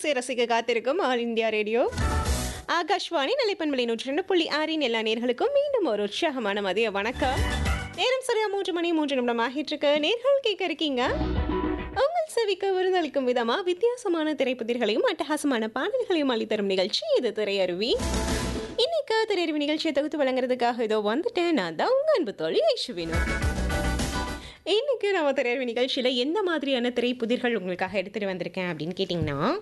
இசை ரசிக்க காத்திருக்கும் ஆல் இந்தியா ரேடியோ ஆகாஷ்வாணி நிலைப்பண்பலை நூற்றி ரெண்டு புள்ளி ஆறின் எல்லா நேர்களுக்கும் மீண்டும் ஒரு உற்சாகமான மதிய வணக்கம் நேரம் சரியா மூன்று மணி மூன்று நிமிடம் ஆகிட்டு இருக்கு நேர்கள் கேட்க இருக்கீங்க உங்கள் செவிக்கு விருந்தளிக்கும் விதமா வித்தியாசமான திரைப்புதிர்களையும் அட்டகாசமான பாடல்களையும் அளித்தரும் நிகழ்ச்சி இது திரையருவி இன்னைக்கு திரையருவி நிகழ்ச்சியை தொகுத்து வழங்குறதுக்காக இதோ வந்துட்டேன் நான் தான் உங்க அன்பு தோழி ஐஷுவினு இன்னைக்கு நம்ம திரையரவு நிகழ்ச்சியில் எந்த மாதிரியான திரைப்புதிர்கள் உங்களுக்காக எடுத்துகிட்டு வந்திருக்கேன் அப்படின்னு கேட்டிங்கன்னா